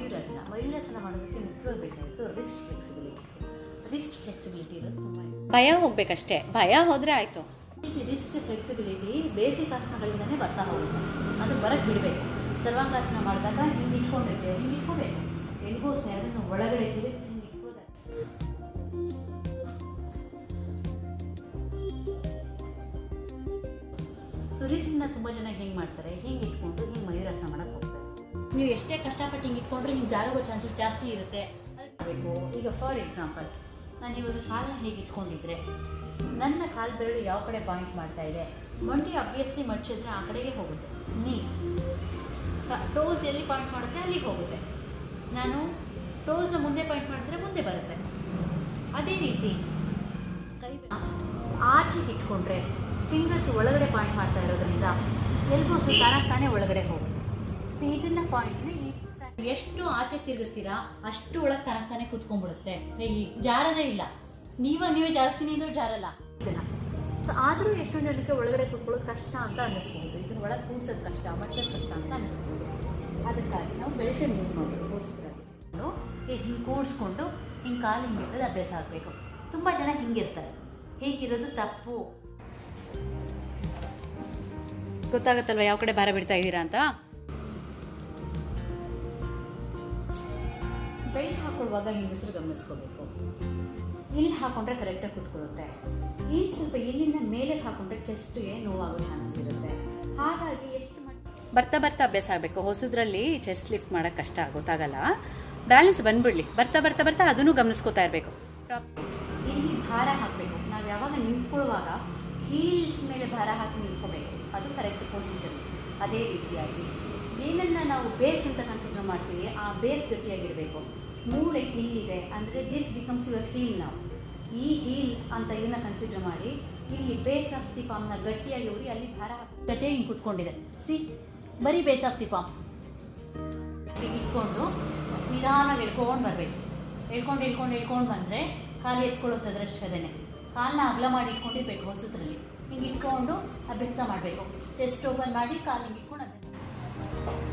ಮಯೂರಾಸನ ಮಯೂರಾಸನ ಮಾಡೋದಕ್ಕೆ ಮುಖ್ಯವಾಗಿ ಬೇಕಾಗಿತ್ತು ರಿಸ್ಟ್ ಫ್ಲೆಕ್ಸಿಬಿಲಿಟಿ ರಿಸ್ಟ್ ಫ್ಲೆಕ್ಸಿಬಿಲಿಟಿ ಇರೋದು ತುಂಬ ಭಯ ಹೋಗ್ಬೇಕಷ್ಟೇ ಭಯ ಹೋದರೆ ಆಯಿತು ಈ ರಿಸ್ಟ್ ಫ್ಲೆಕ್ಸಿಬಿಲಿಟಿ ಬೇಸಿಕ್ ಆಸನಗಳಿಂದನೇ ಬರ್ತಾ ಹೋಗುತ್ತೆ ಅದು ಬರಕ್ಕೆ ಬಿಡಬೇಕು ಸರ್ವಾಂಗಾಸನ ಮಾಡಿದಾಗ ಹಿಂಗೆ ಇಟ್ಕೊಂಡಿರ್ತೇವೆ ಹಿಂಗೆ ಇಟ್ಕೋಬೇಕು ಎಲ್ಬೋಸ್ ಅದನ್ನು ಒಳಗಡೆ ತಿರುಗಿಸಿ ಹಿಂಗೆ ಇಟ್ಕೋದಾಗ ಸೊ ರಿಸ್ಟ್ನ ತುಂಬ ಜನ ಹೆಂಗೆ ಮಾಡ್ತಾರೆ ಹಿಂಗೆ ಇಟ್ಕೊಂಡು ಹಿಂಗೆ ಮಯೂರಾಸನ ಮಾಡಕ್ಕೆ ಹೋಗ್ತಾರೆ ನೀವು ಎಷ್ಟೇ ಕಷ್ಟಪಟ್ಟು ಹಿಂಗೆ ಇಟ್ಕೊಂಡ್ರೆ ಹಿಂಗೆ ಜಾರೋಗೋ ಚಾನ್ಸಸ್ ಜಾಸ್ತಿ ಇರುತ್ತೆ ಬೇಕು ಈಗ ಫಾರ್ ಎಕ್ಸಾಂಪಲ್ ನಾನು ಇವಾಗ ಕಾಲನ್ನ ಹೇಗೆ ಇಟ್ಕೊಂಡಿದ್ರೆ ನನ್ನ ಕಾಲು ಬೆರಳು ಯಾವ ಕಡೆ ಪಾಯಿಂಟ್ ಮಾಡ್ತಾ ಇದೆ ಮಂಡಿ ಅಬ್ವಿಯಸ್ಲಿ ಮಡ್ಚಿದ್ರೆ ಆ ಕಡೆಗೆ ಹೋಗುತ್ತೆ ನೀ ಟೋಸ್ ಎಲ್ಲಿ ಪಾಯಿಂಟ್ ಮಾಡುತ್ತೆ ಅಲ್ಲಿಗೆ ಹೋಗುತ್ತೆ ನಾನು ಟೋಸ್ನ ಮುಂದೆ ಪಾಯಿಂಟ್ ಮಾಡಿದ್ರೆ ಮುಂದೆ ಬರುತ್ತೆ ಅದೇ ರೀತಿ ಕೈ ಆಚೆಗೆ ಇಟ್ಕೊಂಡ್ರೆ ಫಿಂಗರ್ಸ್ ಒಳಗಡೆ ಪಾಯಿಂಟ್ ಮಾಡ್ತಾ ಇರೋದ್ರಿಂದ ಎಲ್ಬೋಸ್ ತಾನಾಗಿ ತಾನೇ ಒಳಗಡೆ ಹೋಗುತ್ತೆ ಸೊ ಇದನ್ನ ಪಾಯಿಂಟ್ನ ಈ ಎಷ್ಟು ಆಚೆ ತಿರುಗಿಸ್ತೀರಾ ಅಷ್ಟು ಒಳಗೆ ತನಕ ತಾನೇ ಕುತ್ಕೊಂಡ್ಬಿಡುತ್ತೆ ಕೈಲಿ ಜಾರದೇ ಇಲ್ಲ ನೀವ ನೀವೇ ಜಾಸ್ತಿ ಇದ್ರೂ ಜಾರಲ್ಲ ಇದನ್ನ ಸೊ ಆದರೂ ಎಷ್ಟು ಜನಕ್ಕೆ ಒಳಗಡೆ ಕುತ್ಕೊಳ್ಳೋದು ಕಷ್ಟ ಅಂತ ಅನ್ನಿಸ್ಬಹುದು ಇದನ್ನ ಒಳಗೆ ಕೂರ್ಸೋದು ಕಷ್ಟ ಮಟ್ಟದ ಕಷ್ಟ ಅಂತ ಅನ್ನಿಸ್ಬೋದು ಅದಕ್ಕಾಗಿ ನಾವು ಬೆಲ್ಟನ್ ಯೂಸ್ ಮಾಡಬೇಕು ಕೂರಿಸ್ರಲ್ಲಿ ಇದು ಹಿಂಗೆ ಕೂಡಿಸ್ಕೊಂಡು ಹಿಂಗೆ ಕಾಲು ಹಿಂಗೆ ಇಟ್ಟದ್ದು ಅಭ್ಯಾಸ ಆಗಬೇಕು ತುಂಬ ಜನ ಹಿಂಗಿರ್ತಾರೆ ಹೀಗಿರೋದು ತಪ್ಪು ಗೊತ್ತಾಗುತ್ತಲ್ವ ಯಾವ ಕಡೆ ಭಾರ ಬಿಡ್ತಾ ಇದ್ದೀರಾ ಅಂತ ಬೆಲ್ಟ್ ಹಾಕೊಳ್ಳುವಾಗ ಹೆಂಗಸರು ಗಮನಿಸ್ಕೋಬೇಕು ಇಲ್ಲಿ ಹಾಕೊಂಡ್ರೆ ಕರೆಕ್ಟಾಗಿ ಕೂತ್ಕೊಳ್ಳುತ್ತೆ ಇಲ್ಲಿ ಸ್ವಲ್ಪ ಇಲ್ಲಿಂದ ಮೇಲೆ ಹಾಕೊಂಡ್ರೆ ಚೆಸ್ಟ್ಗೆ ನೋವಾಗೋ ಚಾನ್ಸಸ್ ಇರುತ್ತೆ ಹಾಗಾಗಿ ಎಷ್ಟು ಮಾಡಿ ಬರ್ತಾ ಬರ್ತಾ ಅಭ್ಯಾಸ ಆಗಬೇಕು ಹೊಸದ್ರಲ್ಲಿ ಚೆಸ್ಟ್ ಲಿಫ್ಟ್ ಮಾಡೋಕ್ಕೆ ಕಷ್ಟ ಗೊತ್ತಾಗಲ್ಲ ಬ್ಯಾಲೆನ್ಸ್ ಬಂದ್ಬಿಡ್ಲಿ ಬರ್ತಾ ಬರ್ತಾ ಬರ್ತಾ ಅದನ್ನು ಗಮನಿಸ್ಕೋತಾ ಇರಬೇಕು ಇಲ್ಲಿ ಭಾರ ಹಾಕಬೇಕು ನಾವು ಯಾವಾಗ ನಿಂತ್ಕೊಳ್ಳುವಾಗ ಹೀಲ್ಸ್ ಮೇಲೆ ಭಾರ ಹಾಕಿ ನಿಂತ್ಕೋಬೇಕು ಅದು ಕರೆಕ್ಟ್ ಪೊಸಿಷನ್ ಅದೇ ರೀತಿಯಾಗಿ ಏನನ್ನ ನಾವು ಬೇಸ್ ಅಂತ ಕನ್ಸಿಡರ್ ಮಾಡ್ತೀವಿ ಆ ಬೇಸ್ ಗಟ್ಟಿಯಾಗಿರಬೇಕು ಮೂಳೆ ಇಲ್ಲಿದೆ ಅಂದರೆ ದಿಸ್ ಬಿಕಮ್ಸ್ ಯುವರ್ ಹೀಲ್ ನಾವು ಈ ಹೀಲ್ ಅಂತ ಇದನ್ನ ಕನ್ಸಿಡರ್ ಮಾಡಿ ಇಲ್ಲಿ ಬೇಸ್ ಆಫ್ ದಿ ಪಾಮ್ನ ಗಟ್ಟಿಯಾಗಿ ಉರಿ ಅಲ್ಲಿ ಭಾರ ಹಾಕಿ ಗಟ್ಟಿಯಾಗಿ ಹಿಂಗೆ ಕುತ್ಕೊಂಡಿದೆ ಸಿ ಬರೀ ಬೇಸ್ ಆಫ್ ದಿ ಪಾಮ್ ಹೀಗೆ ಇಟ್ಕೊಂಡು ನಿಧಾನವಾಗಿ ಎಳ್ಕೊಂಡು ಬರಬೇಕು ಎಳ್ಕೊಂಡು ಎಳ್ಕೊಂಡು ಎಳ್ಕೊಂಡು ಬಂದರೆ ಕಾಲು ಎತ್ಕೊಳ್ಳೋದರಷ್ಟೇನೆ ಕಾಲನ್ನ ಅಗಲ ಮಾಡಿ ಇಟ್ಕೊಂಡಿರ್ಬೇಕು ಹೊಸದ್ರಲ್ಲಿ ಹಿಂಗೆ ಇಟ್ಕೊಂಡು ಅಭ್ಯಾಸ ಮಾಡಬೇಕು ಚೆಸ್ಟ್ ಓಪನ್ ಮಾಡಿ ಕಾಲು ಹಿಂಗೆ ಇಟ್ಕೊಂಡು ಅಭ್ಯಾಸ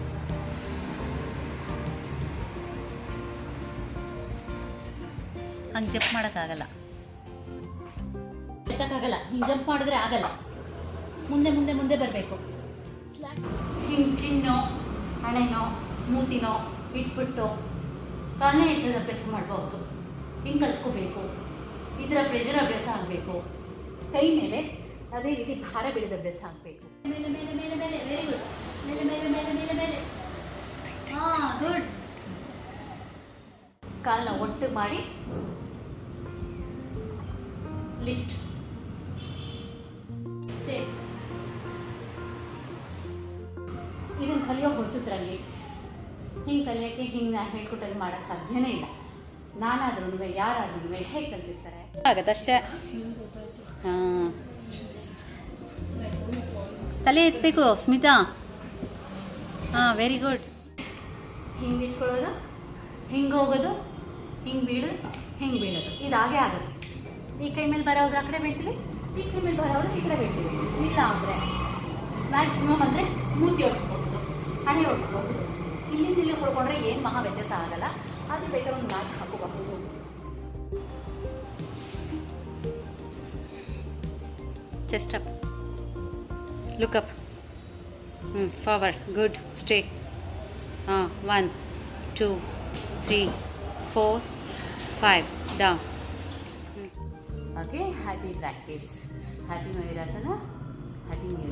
ಹಂಗೆ ಜಂಪ್ ಮಾಡೋಕ್ಕಾಗಲ್ಲ ಎತ್ತಕ್ಕಾಗಲ್ಲ ಹಿಂಗೆ ಜಂಪ್ ಮಾಡಿದ್ರೆ ಆಗಲ್ಲ ಮುಂದೆ ಮುಂದೆ ಮುಂದೆ ಬರಬೇಕು ಹಿಂಗೆ ಚಿನ್ನೋ ಹಣೆನೋ ಮೂತಿನೋ ಇಟ್ಬಿಟ್ಟು ಕಾಲನೇ ಎತ್ತದ ಅಭ್ಯಾಸ ಮಾಡ್ಬೋದು ಹಿಂಗೆ ಕಲ್ತ್ಕೋಬೇಕು ಇದರ ಪ್ರೆಷರ್ ಅಭ್ಯಾಸ ಆಗಬೇಕು ಕೈ ಮೇಲೆ ಅದೇ ರೀತಿ ಭಾರ ಬಿಡದ ಅಭ್ಯಾಸ ಆಗಬೇಕು ಮೇಲೆ ಮೇಲೆ ಮೇಲೆ ಮೇಲೆ ವೆರಿ ಗುಡ್ ಮೇಲೆ ಮೇಲೆ ಮೇಲೆ ಮೇಲೆ ಮೇಲೆ ಹಾಂ ಗುಡ್ ಕಾಲನ್ನ ಒಟ್ಟು ಮಾಡಿ ಲಿಫ್ಟ್ ಸ್ಟೇ ಇದನ್ನು ಕಲಿಯೋ ಹೊಸದ್ರಲ್ಲಿ ಹಿಂಗೆ ಕಲಿಯೋಕ್ಕೆ ಹಿಂಗೆ ನಾನು ಹೇಳ್ಕೊಟ್ಟಲ್ಲಿ ಮಾಡೋಕ್ಕೆ ಸಾಧ್ಯನೇ ಇಲ್ಲ ನಾನಾದ್ರೂ ಯಾರಾದ್ರೂ ಹೇಗೆ ಕಲ್ತಿರ್ತಾರೆ ಆಗತ್ತಷ್ಟೇ ಹಾಂ ತಲೆ ಎತ್ತಬೇಕು ಸ್ಮಿತಾ ಹಾಂ ವೆರಿ ಗುಡ್ ಹಿಂಗೆ ಇಟ್ಕೊಳ್ಳೋದು ಹಿಂಗೆ ಹೋಗೋದು ಹಿಂಗೆ ಬೀಳೋದು ಹಿಂಗೆ ಬೀಳೋದು ಇದಾಗೆ ಆಗುತ್ತೆ ಈ ಕೈ ಮೇಲೆ ಬರೋದ್ರ ಆ ಕಡೆ ಬೀಳ್ತೀವಿ ಈ ಕೈ ಮೇಲೆ ಬರೋರು ಈ ಕಡೆ ಬೀಳ್ತೀವಿ ಇಲ್ಲ ಅಂದರೆ ಮ್ಯಾಕ್ಸಿಮಮ್ ಅಂದರೆ ಮೂತಿ ಹೊಡ್ಕೋಬೋದು ಹಣೆ ಹೊಡ್ಕೋಬೋದು ಇಲ್ಲಿಂದ ಇಲ್ಲಿ ಹೊಡ್ಕೊಂಡ್ರೆ ಏನು ಮಹಾ ವ್ಯತ್ಯಾಸ ಆಗಲ್ಲ ಅದು ಬೇಕಾದ್ರೆ ಒಂದು ಮ್ಯಾಟ್ ಹಾಕೋಬಹುದು ಚೆಸ್ಟ್ ಅಪ್ ಲುಕ್ ಅಪ್ ಹ್ಞೂ ಫಾರ್ವರ್ಡ್ ಗುಡ್ ಸ್ಟೇ ಹಾಂ one two three four five down okay happy practice happy mayurasana happy new